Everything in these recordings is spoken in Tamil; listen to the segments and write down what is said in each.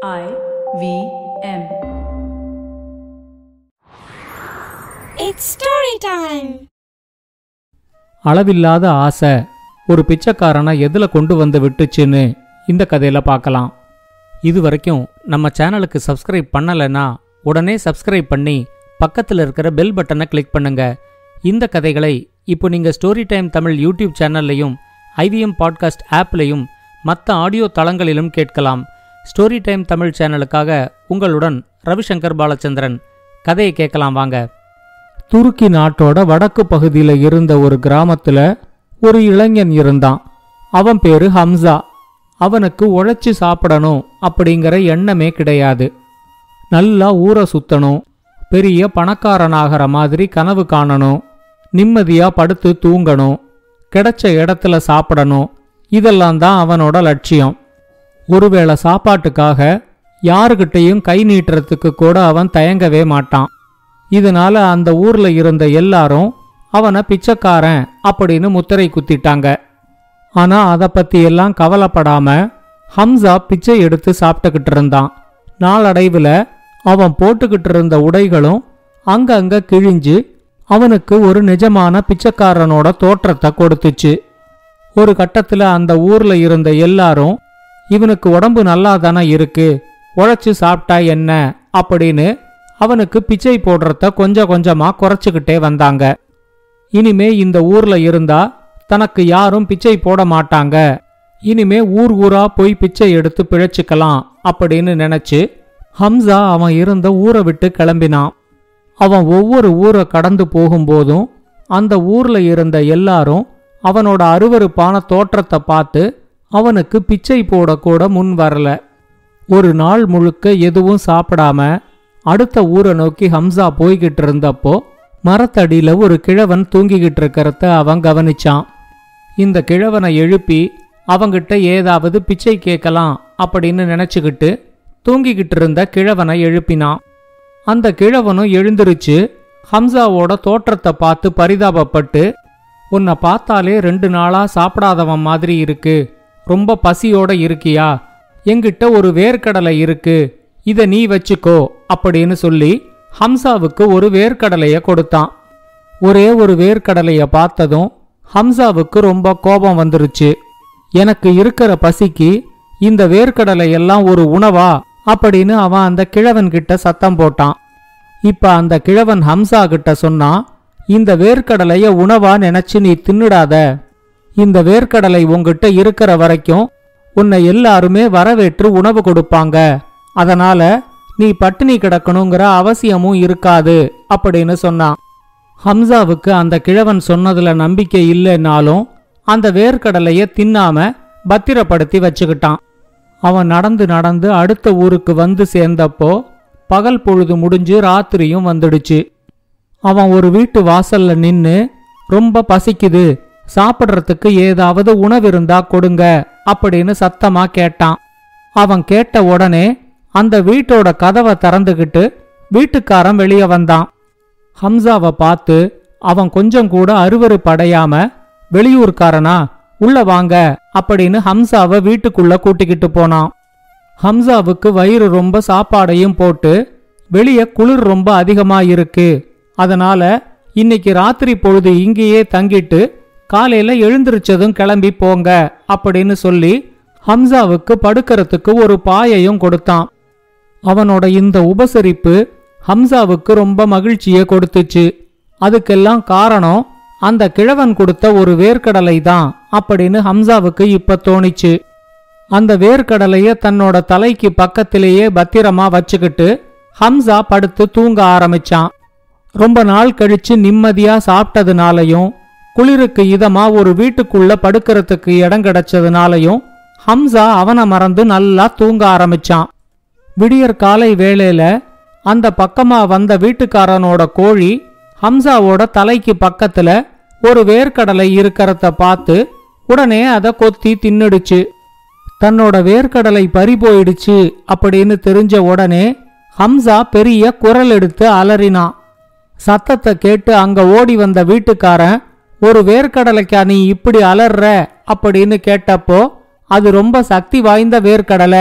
I V M. It's story time. அளவில்லாத ஆசை ஒரு பிச்சைக்காரனை எதுல கொண்டு வந்து விட்டுச்சுன்னு இந்த கதையில பார்க்கலாம் இது வரைக்கும் நம்ம சேனலுக்கு சப்ஸ்கிரைப் பண்ணலைன்னா உடனே சப்ஸ்கிரைப் பண்ணி பக்கத்தில் இருக்கிற பெல் பட்டனை கிளிக் பண்ணுங்க இந்த கதைகளை இப்போ நீங்க ஸ்டோரி டைம் தமிழ் யூடியூப் சேனல்லையும் ஐவிஎம் பாட்காஸ்ட் ஆப்லையும் மற்ற ஆடியோ தளங்களிலும் கேட்கலாம் ஸ்டோரி டைம் தமிழ் சேனலுக்காக உங்களுடன் ரவிசங்கர் பாலச்சந்திரன் கதையை கேட்கலாம் வாங்க துருக்கி நாட்டோட வடக்கு பகுதியில் இருந்த ஒரு கிராமத்துல ஒரு இளைஞன் இருந்தான் அவன் பேரு ஹம்சா அவனுக்கு உழைச்சி சாப்பிடணும் அப்படிங்கிற எண்ணமே கிடையாது நல்லா ஊரை சுத்தணும் பெரிய பணக்காரனாகிற மாதிரி கனவு காணணும் நிம்மதியா படுத்து தூங்கணும் கிடைச்ச இடத்துல சாப்பிடணும் இதெல்லாம் தான் அவனோட லட்சியம் ஒருவேளை சாப்பாட்டுக்காக யாருகிட்டையும் கை நீட்டுறதுக்கு கூட அவன் தயங்கவே மாட்டான் இதனால அந்த ஊர்ல இருந்த எல்லாரும் அவனை பிச்சைக்காரன் அப்படின்னு முத்திரை குத்திட்டாங்க ஆனா அத பத்தி எல்லாம் கவலைப்படாம ஹம்சா பிச்சை எடுத்து சாப்பிட்டுக்கிட்டு இருந்தான் நாளடைவுல அவன் போட்டுக்கிட்டு இருந்த உடைகளும் அங்கங்க கிழிஞ்சு அவனுக்கு ஒரு நிஜமான பிச்சைக்காரனோட தோற்றத்தை கொடுத்துச்சு ஒரு கட்டத்துல அந்த ஊர்ல இருந்த எல்லாரும் இவனுக்கு உடம்பு நல்லா தானே இருக்கு உழைச்சு சாப்பிட்டா என்ன அப்படின்னு அவனுக்கு பிச்சை போடுறத கொஞ்சம் கொஞ்சமா குறைச்சுக்கிட்டே வந்தாங்க இனிமே இந்த ஊர்ல இருந்தா தனக்கு யாரும் பிச்சை போட மாட்டாங்க இனிமே ஊர் ஊரா போய் பிச்சை எடுத்து பிழைச்சுக்கலாம் அப்படின்னு நினைச்சு ஹம்சா அவன் இருந்த ஊரை விட்டு கிளம்பினான் அவன் ஒவ்வொரு ஊரை கடந்து போகும்போதும் அந்த ஊர்ல இருந்த எல்லாரும் அவனோட அருவருப்பான தோற்றத்தை பார்த்து அவனுக்கு பிச்சை போடக்கூட முன் வரல ஒரு நாள் முழுக்க எதுவும் சாப்பிடாம அடுத்த ஊரை நோக்கி ஹம்சா போய்கிட்டு இருந்தப்போ மரத்தடியில ஒரு கிழவன் தூங்கிக்கிட்டு இருக்கிறத அவன் கவனிச்சான் இந்த கிழவனை எழுப்பி அவங்கிட்ட ஏதாவது பிச்சை கேட்கலாம் அப்படின்னு நினைச்சுக்கிட்டு தூங்கிக்கிட்டு இருந்த கிழவனை எழுப்பினான் அந்த கிழவனும் எழுந்திருச்சு ஹம்சாவோட தோற்றத்தை பார்த்து பரிதாபப்பட்டு உன்னை பார்த்தாலே ரெண்டு நாளா சாப்பிடாதவன் மாதிரி இருக்கு ரொம்ப பசியோட இருக்கியா எங்கிட்ட ஒரு வேர்க்கடலை இருக்கு இத நீ வச்சுக்கோ அப்படின்னு சொல்லி ஹம்சாவுக்கு ஒரு வேர்க்கடலைய கொடுத்தான் ஒரே ஒரு வேர்க்கடலைய பார்த்ததும் ஹம்சாவுக்கு ரொம்ப கோபம் வந்துருச்சு எனக்கு இருக்கிற பசிக்கு இந்த வேர்க்கடலை எல்லாம் ஒரு உணவா அப்படின்னு அவன் அந்த கிழவன் கிட்ட சத்தம் போட்டான் இப்ப அந்த கிழவன் ஹம்சா கிட்ட சொன்னான் இந்த வேர்க்கடலைய உணவா நினைச்சு நீ தின்னுடாத இந்த வேர்க்கடலை உன்கிட்ட இருக்கிற வரைக்கும் உன்னை எல்லாருமே வரவேற்று உணவு கொடுப்பாங்க அதனால நீ பட்டினி கிடக்கணுங்கிற அவசியமும் இருக்காது அப்படின்னு சொன்னான் ஹம்சாவுக்கு அந்த கிழவன் சொன்னதுல நம்பிக்கை இல்லைன்னாலும் அந்த வேர்க்கடலைய தின்னாம பத்திரப்படுத்தி வச்சுக்கிட்டான் அவன் நடந்து நடந்து அடுத்த ஊருக்கு வந்து சேர்ந்தப்போ பகல் பொழுது முடிஞ்சு ராத்திரியும் வந்துடுச்சு அவன் ஒரு வீட்டு வாசல்ல நின்னு ரொம்ப பசிக்குது சாப்பிட்றதுக்கு ஏதாவது உணவு இருந்தா கொடுங்க அப்படின்னு சத்தமா கேட்டான் அவன் கேட்ட உடனே அந்த வீட்டோட கதவை திறந்துகிட்டு வீட்டுக்காரன் வெளியே வந்தான் ஹம்சாவை பார்த்து அவன் கொஞ்சம் கூட அருவருப்படையாம வெளியூர்காரனா உள்ள வாங்க அப்படின்னு ஹம்சாவை வீட்டுக்குள்ள கூட்டிக்கிட்டு போனான் ஹம்சாவுக்கு வயிறு ரொம்ப சாப்பாடையும் போட்டு வெளியே குளிர் ரொம்ப அதிகமா இருக்கு அதனால இன்னைக்கு ராத்திரி பொழுது இங்கேயே தங்கிட்டு காலையில எழுந்திருச்சதும் கிளம்பி போங்க அப்படின்னு சொல்லி ஹம்சாவுக்கு படுக்கறதுக்கு ஒரு பாயையும் கொடுத்தான் அவனோட இந்த உபசரிப்பு ஹம்சாவுக்கு ரொம்ப மகிழ்ச்சியை கொடுத்துச்சு அதுக்கெல்லாம் காரணம் அந்த கிழவன் கொடுத்த ஒரு வேர்க்கடலை தான் அப்படின்னு ஹம்சாவுக்கு இப்ப தோணிச்சு அந்த வேர்க்கடலைய தன்னோட தலைக்கு பக்கத்திலேயே பத்திரமா வச்சுக்கிட்டு ஹம்சா படுத்து தூங்க ஆரம்பிச்சான் ரொம்ப நாள் கழிச்சு நிம்மதியா சாப்பிட்டதுனாலையும் குளிருக்கு இதமா ஒரு வீட்டுக்குள்ள படுக்கிறதுக்கு இடம் கிடைச்சதுனாலையும் ஹம்சா அவனை மறந்து நல்லா தூங்க ஆரம்பிச்சான் விடியற் காலை வேளையில அந்த பக்கமா வந்த வீட்டுக்காரனோட கோழி ஹம்சாவோட தலைக்கு பக்கத்துல ஒரு வேர்க்கடலை இருக்கிறத பார்த்து உடனே அதை கொத்தி தின்னுடுச்சு தன்னோட வேர்க்கடலை பறி போயிடுச்சு அப்படின்னு தெரிஞ்ச உடனே ஹம்சா பெரிய குரல் எடுத்து அலறினான் சத்தத்தை கேட்டு அங்க ஓடி வந்த வீட்டுக்காரன் ஒரு வேர்க்கடலைக்கா நீ இப்படி அலற அப்படின்னு கேட்டப்போ அது ரொம்ப சக்தி வாய்ந்த வேர்க்கடலை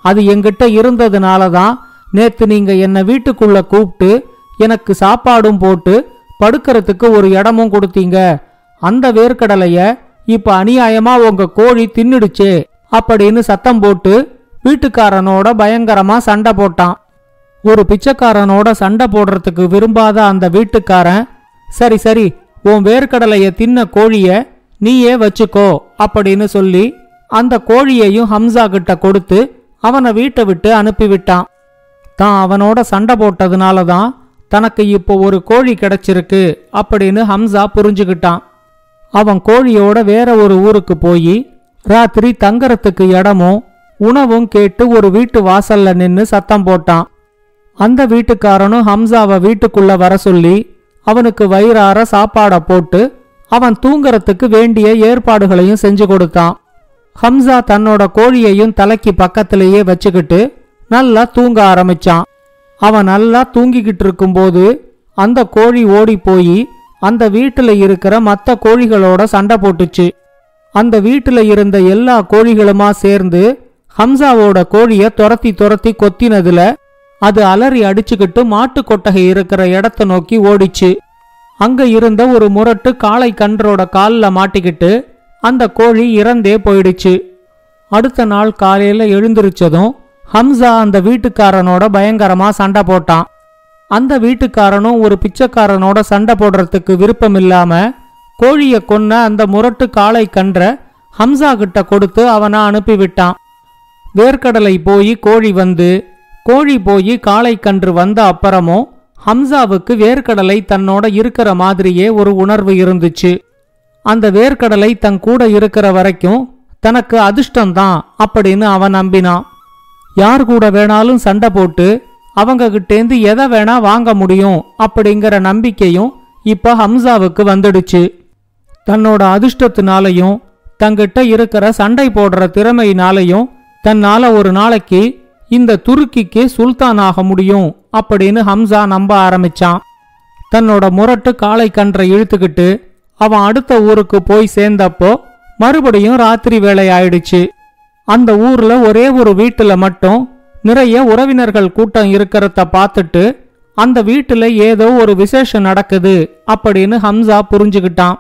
அது என்கிட்ட இருந்ததுனால தான் நேத்து நீங்க என்ன வீட்டுக்குள்ள கூப்பிட்டு எனக்கு சாப்பாடும் போட்டு படுக்கறதுக்கு ஒரு இடமும் கொடுத்தீங்க அந்த வேர்க்கடலைய இப்ப அநியாயமா உங்க கோழி தின்னுடுச்சே அப்படின்னு சத்தம் போட்டு வீட்டுக்காரனோட பயங்கரமா சண்டை போட்டான் ஒரு பிச்சைக்காரனோட சண்டை போடுறதுக்கு விரும்பாத அந்த வீட்டுக்காரன் சரி சரி உன் வேர்க்கடலைய தின்ன கோழிய நீயே வச்சுக்கோ அப்படின்னு சொல்லி அந்த கோழியையும் ஹம்சா கிட்ட கொடுத்து அவனை வீட்டை விட்டு அனுப்பிவிட்டான் தான் அவனோட சண்டை போட்டதுனால தான் தனக்கு இப்போ ஒரு கோழி கிடைச்சிருக்கு அப்படின்னு ஹம்சா புரிஞ்சுக்கிட்டான் அவன் கோழியோட வேற ஒரு ஊருக்கு போய் ராத்திரி தங்கறதுக்கு இடமும் உணவும் கேட்டு ஒரு வீட்டு வாசல்ல நின்னு சத்தம் போட்டான் அந்த வீட்டுக்காரனும் ஹம்சாவை வீட்டுக்குள்ள வர சொல்லி அவனுக்கு வயிறார சாப்பாட போட்டு அவன் தூங்கறதுக்கு வேண்டிய ஏற்பாடுகளையும் செஞ்சு கொடுத்தான் ஹம்சா தன்னோட கோழியையும் தலைக்கு பக்கத்திலேயே வச்சுக்கிட்டு நல்லா தூங்க ஆரம்பிச்சான் அவன் நல்லா தூங்கிக்கிட்டு இருக்கும்போது அந்த கோழி ஓடி போய் அந்த வீட்டுல இருக்கிற மத்த கோழிகளோட சண்டை போட்டுச்சு அந்த வீட்டுல இருந்த எல்லா கோழிகளுமா சேர்ந்து ஹம்சாவோட கோழிய துரத்தி துரத்தி கொத்தினதுல அது அலறி அடிச்சுக்கிட்டு மாட்டு கொட்டகை இருக்கிற இடத்த நோக்கி ஓடிச்சு அங்க இருந்த ஒரு முரட்டு காளை கன்றோட கால்ல மாட்டிக்கிட்டு அந்த கோழி இறந்தே போயிடுச்சு அடுத்த நாள் காலையில எழுந்திருச்சதும் ஹம்சா அந்த வீட்டுக்காரனோட பயங்கரமா சண்டை போட்டான் அந்த வீட்டுக்காரனும் ஒரு பிச்சைக்காரனோட சண்டை போடுறதுக்கு விருப்பம் இல்லாம கோழிய கொன்ன அந்த முரட்டு காளை கன்ற ஹம்சா கிட்ட கொடுத்து அவனை அனுப்பிவிட்டான் வேர்க்கடலை போய் கோழி வந்து கோழி போய் காளை கன்று வந்த அப்புறமும் ஹம்சாவுக்கு வேர்க்கடலை தன்னோட இருக்கிற மாதிரியே ஒரு உணர்வு இருந்துச்சு அந்த வேர்க்கடலை தன் கூட இருக்கிற வரைக்கும் தனக்கு அதிர்ஷ்டம்தான் அப்படின்னு அவன் நம்பினான் யார் கூட வேணாலும் சண்டை போட்டு அவங்க கிட்டேந்து எதை வேணா வாங்க முடியும் அப்படிங்கிற நம்பிக்கையும் இப்ப ஹம்சாவுக்கு வந்துடுச்சு தன்னோட அதிர்ஷ்டத்தினாலையும் தங்கிட்ட இருக்கிற சண்டை போடுற திறமையினாலையும் தன்னால ஒரு நாளைக்கு இந்த துருக்கிக்கு சுல்தான் ஆக முடியும் அப்படின்னு ஹம்சா நம்ப ஆரம்பிச்சான் தன்னோட முரட்டு காளை கன்றை இழுத்துக்கிட்டு அவன் அடுத்த ஊருக்கு போய் சேர்ந்தப்போ மறுபடியும் ராத்திரி வேலை ஆயிடுச்சு அந்த ஊர்ல ஒரே ஒரு வீட்டுல மட்டும் நிறைய உறவினர்கள் கூட்டம் இருக்கிறத பார்த்துட்டு அந்த வீட்டுல ஏதோ ஒரு விசேஷம் நடக்குது அப்படின்னு ஹம்சா புரிஞ்சுக்கிட்டான்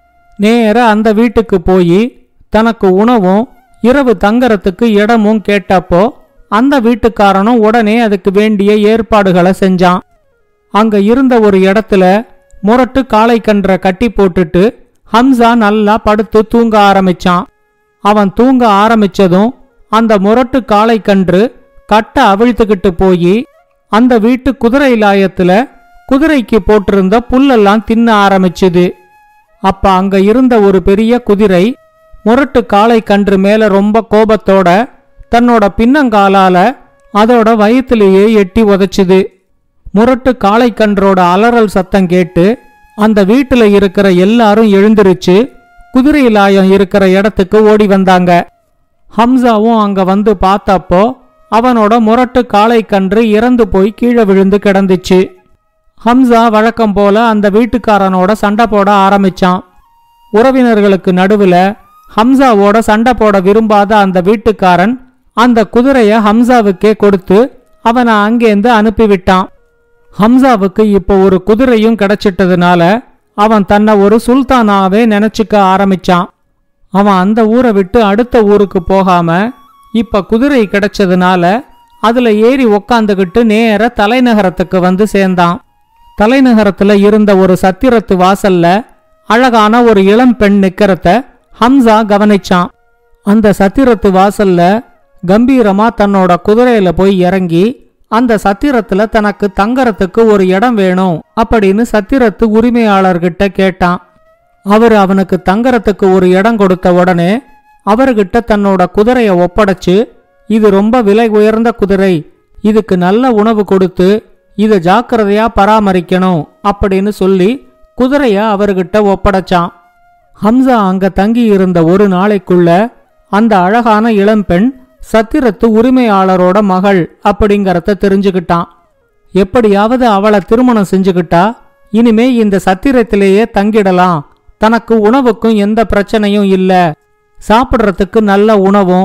நேர அந்த வீட்டுக்கு போய் தனக்கு உணவும் இரவு தங்கறதுக்கு இடமும் கேட்டப்போ அந்த வீட்டுக்காரனும் உடனே அதுக்கு வேண்டிய ஏற்பாடுகளை செஞ்சான் அங்க இருந்த ஒரு இடத்துல முரட்டு காளை கன்ற கட்டி போட்டுட்டு ஹம்சா நல்லா படுத்து தூங்க ஆரம்பிச்சான் அவன் தூங்க ஆரம்பிச்சதும் அந்த முரட்டு காளை கன்று கட்ட அவிழ்த்துக்கிட்டு போய் அந்த வீட்டு குதிரை லாயத்துல குதிரைக்கு போட்டிருந்த புல்லெல்லாம் தின்ன ஆரம்பிச்சுது அப்ப அங்க இருந்த ஒரு பெரிய குதிரை முரட்டு காளை கன்று மேல ரொம்ப கோபத்தோட தன்னோட பின்னங்காலால அதோட வயித்திலேயே எட்டி உதைச்சுது முரட்டு காளை கன்றோட அலறல் சத்தம் கேட்டு அந்த வீட்டுல இருக்கிற எல்லாரும் எழுந்திருச்சு குதிரை லாயம் இருக்கிற இடத்துக்கு ஓடி வந்தாங்க ஹம்சாவும் அங்க வந்து பார்த்தப்போ அவனோட முரட்டு காளை கன்று இறந்து போய் கீழே விழுந்து கிடந்துச்சு ஹம்சா வழக்கம் போல அந்த வீட்டுக்காரனோட சண்டை போட ஆரம்பிச்சான் உறவினர்களுக்கு நடுவுல ஹம்சாவோட சண்டை போட விரும்பாத அந்த வீட்டுக்காரன் அந்த குதிரைய ஹம்சாவுக்கே கொடுத்து அவனை அங்கேருந்து அனுப்பிவிட்டான் ஹம்சாவுக்கு இப்போ ஒரு குதிரையும் கிடைச்சிட்டதுனால அவன் தன்னை ஒரு சுல்தானாவே நினைச்சுக்க ஆரம்பிச்சான் அவன் அந்த ஊரை விட்டு அடுத்த ஊருக்கு போகாம இப்ப குதிரை கிடைச்சதுனால அதுல ஏறி உக்காந்துகிட்டு நேர தலைநகரத்துக்கு வந்து சேர்ந்தான் தலைநகரத்துல இருந்த ஒரு சத்திரத்து வாசல்ல அழகான ஒரு இளம் பெண் நிக்கிறத ஹம்சா கவனிச்சான் அந்த சத்திரத்து வாசல்ல கம்பீரமா தன்னோட குதிரையில போய் இறங்கி அந்த சத்திரத்துல தனக்கு தங்கறதுக்கு ஒரு இடம் வேணும் அப்படின்னு சத்திரத்து உரிமையாளர்கிட்ட கேட்டான் அவர் அவனுக்கு தங்கறதுக்கு ஒரு இடம் கொடுத்த உடனே அவர்கிட்ட தன்னோட குதிரைய ஒப்படைச்சு இது ரொம்ப விலை உயர்ந்த குதிரை இதுக்கு நல்ல உணவு கொடுத்து இதை ஜாக்கிரதையா பராமரிக்கணும் அப்படின்னு சொல்லி குதிரைய அவர்கிட்ட ஒப்படைச்சான் ஹம்சா அங்க தங்கி இருந்த ஒரு நாளைக்குள்ள அந்த அழகான இளம்பெண் சத்திரத்து உரிமையாளரோட மகள் அப்படிங்கறத தெரிஞ்சுக்கிட்டான் எப்படியாவது அவளை திருமணம் செஞ்சுக்கிட்டா இனிமே இந்த சத்திரத்திலேயே தங்கிடலாம் தனக்கு உணவுக்கும் எந்த பிரச்சனையும் இல்ல சாப்பிடுறதுக்கு நல்ல உணவும்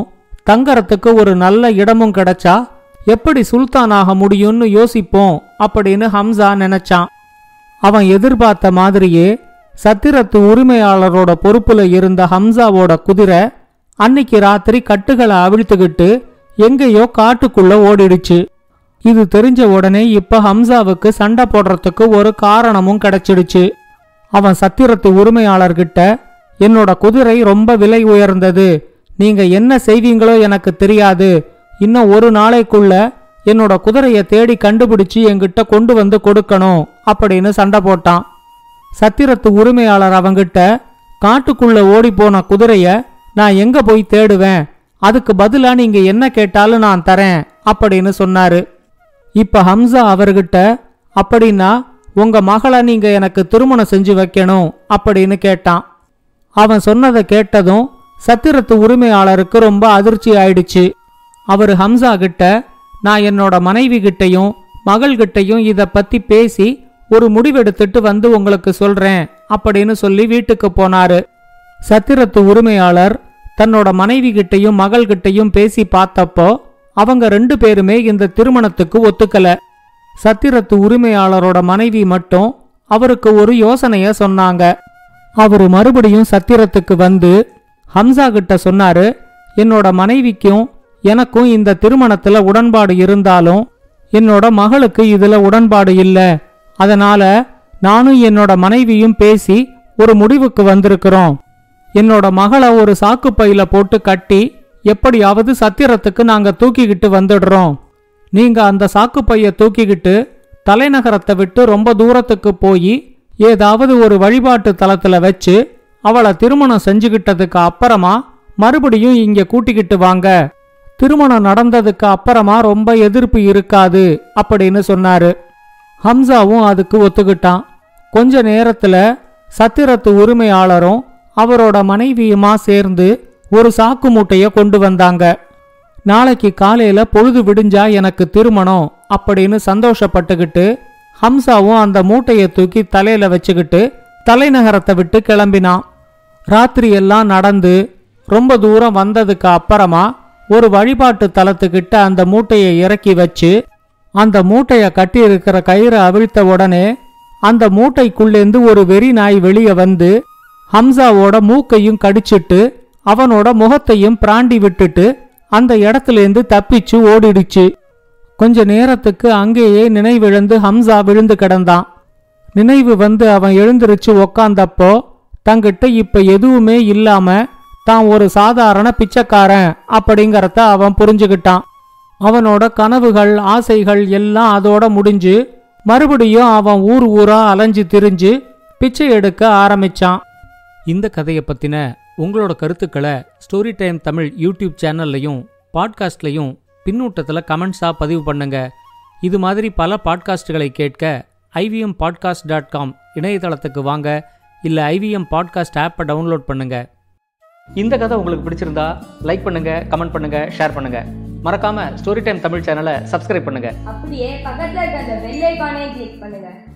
தங்கறதுக்கு ஒரு நல்ல இடமும் கிடைச்சா எப்படி சுல்தானாக முடியும்னு யோசிப்போம் அப்படின்னு ஹம்சா நினைச்சான் அவன் எதிர்பார்த்த மாதிரியே சத்திரத்து உரிமையாளரோட பொறுப்புல இருந்த ஹம்சாவோட குதிரை அன்னைக்கு ராத்திரி கட்டுகளை அவிழ்த்துக்கிட்டு எங்கேயோ காட்டுக்குள்ள ஓடிடுச்சு இது தெரிஞ்ச உடனே இப்ப ஹம்சாவுக்கு சண்டை போடுறதுக்கு ஒரு காரணமும் கிடைச்சிடுச்சு அவன் சத்திரத்து உரிமையாளர்கிட்ட என்னோட குதிரை ரொம்ப விலை உயர்ந்தது நீங்க என்ன செய்வீங்களோ எனக்கு தெரியாது இன்னும் ஒரு நாளைக்குள்ள என்னோட குதிரையை தேடி கண்டுபிடிச்சு என்கிட்ட கொண்டு வந்து கொடுக்கணும் அப்படின்னு சண்டை போட்டான் சத்திரத்து உரிமையாளர் அவங்கிட்ட காட்டுக்குள்ள ஓடி போன குதிரைய நான் எங்க போய் தேடுவேன் அதுக்கு பதிலா நீங்க என்ன கேட்டாலும் நான் தரேன் அப்படின்னு சொன்னாரு இப்ப ஹம்சா அவர்கிட்ட அப்படின்னா உங்க மகளை நீங்க எனக்கு திருமணம் செஞ்சு வைக்கணும் அப்படின்னு கேட்டான் அவன் சொன்னதை கேட்டதும் சத்திரத்து உரிமையாளருக்கு ரொம்ப அதிர்ச்சி ஆயிடுச்சு அவர் ஹம்சா கிட்ட நான் என்னோட மனைவி கிட்டையும் மகள்கிட்டையும் இத பத்தி பேசி ஒரு முடிவெடுத்துட்டு வந்து உங்களுக்கு சொல்றேன் அப்படின்னு சொல்லி வீட்டுக்கு போனாரு சத்திரத்து உரிமையாளர் தன்னோட மனைவி கிட்டையும் மகள்கிட்டையும் பேசி பார்த்தப்போ அவங்க ரெண்டு பேருமே இந்த திருமணத்துக்கு ஒத்துக்கல சத்திரத்து உரிமையாளரோட மனைவி மட்டும் அவருக்கு ஒரு யோசனைய சொன்னாங்க அவரு மறுபடியும் சத்திரத்துக்கு வந்து ஹம்சா கிட்ட சொன்னாரு என்னோட மனைவிக்கும் எனக்கும் இந்த திருமணத்துல உடன்பாடு இருந்தாலும் என்னோட மகளுக்கு இதுல உடன்பாடு இல்ல அதனால நானும் என்னோட மனைவியும் பேசி ஒரு முடிவுக்கு வந்திருக்கிறோம் என்னோட மகளை ஒரு சாக்கு பையில போட்டு கட்டி எப்படியாவது சத்திரத்துக்கு நாங்க தூக்கிக்கிட்டு வந்துடுறோம் நீங்க அந்த சாக்கு பைய தூக்கிக்கிட்டு தலைநகரத்தை விட்டு ரொம்ப தூரத்துக்கு போய் ஏதாவது ஒரு வழிபாட்டு தலத்துல வச்சு அவளை திருமணம் செஞ்சுக்கிட்டதுக்கு அப்புறமா மறுபடியும் இங்க கூட்டிக்கிட்டு வாங்க திருமணம் நடந்ததுக்கு அப்புறமா ரொம்ப எதிர்ப்பு இருக்காது அப்படின்னு சொன்னாரு ஹம்சாவும் அதுக்கு ஒத்துக்கிட்டான் கொஞ்ச நேரத்துல சத்திரத்து உரிமையாளரும் அவரோட மனைவியுமா சேர்ந்து ஒரு சாக்கு மூட்டைய கொண்டு வந்தாங்க நாளைக்கு காலையில பொழுது விடிஞ்சா எனக்கு திருமணம் அப்படின்னு சந்தோஷப்பட்டுக்கிட்டு ஹம்சாவும் அந்த மூட்டைய தூக்கி தலையில வச்சுக்கிட்டு தலைநகரத்தை விட்டு கிளம்பினான் ராத்திரி எல்லாம் நடந்து ரொம்ப தூரம் வந்ததுக்கு அப்புறமா ஒரு வழிபாட்டு தலத்துக்கிட்ட அந்த மூட்டையை இறக்கி வச்சு அந்த மூட்டைய கட்டி இருக்கிற கயிறை அவிழ்த்த உடனே அந்த மூட்டைக்குள்ளேந்து ஒரு வெறி நாய் வெளியே வந்து ஹம்சாவோட மூக்கையும் கடிச்சிட்டு அவனோட முகத்தையும் பிராண்டி விட்டுட்டு அந்த இடத்துலேருந்து தப்பிச்சு ஓடிடுச்சு கொஞ்ச நேரத்துக்கு அங்கேயே நினைவிழந்து ஹம்சா விழுந்து கிடந்தான் நினைவு வந்து அவன் எழுந்திருச்சு உக்காந்தப்போ தங்கிட்ட இப்ப எதுவுமே இல்லாம தான் ஒரு சாதாரண பிச்சைக்காரன் அப்படிங்கறத அவன் புரிஞ்சுக்கிட்டான் அவனோட கனவுகள் ஆசைகள் எல்லாம் அதோட முடிஞ்சு மறுபடியும் அவன் ஊர் ஊரா அலைஞ்சு திரிஞ்சு பிச்சை எடுக்க ஆரம்பிச்சான் இந்த கதையை பத்தின உங்களோட கருத்துக்களை ஸ்டோரி டைம் தமிழ் யூடியூப் சேனல்லையும் பாட்காஸ்ட்லையும் பின்னூட்டத்தில் கமெண்ட்ஸாக பதிவு பண்ணுங்க இது மாதிரி பல பாட்காஸ்டுகளை கேட்க ஐவிஎம் பாட்காஸ்ட் டாட் காம் இணையதளத்துக்கு வாங்க இல்லை ஐவிஎம் பாட்காஸ்ட் ஆப்பை டவுன்லோட் பண்ணுங்க இந்த கதை உங்களுக்கு பிடிச்சிருந்தா லைக் பண்ணுங்க கமெண்ட் பண்ணுங்க ஷேர் பண்ணுங்க மறக்காம ஸ்டோரி டைம் தமிழ் சேனலை சப்ஸ்கிரைப் பண்ணுங்க அப்படியே பக்கத்துல இருக்க அந்த பெல் ஐகானையும் கிளிக் பண்ணுங்க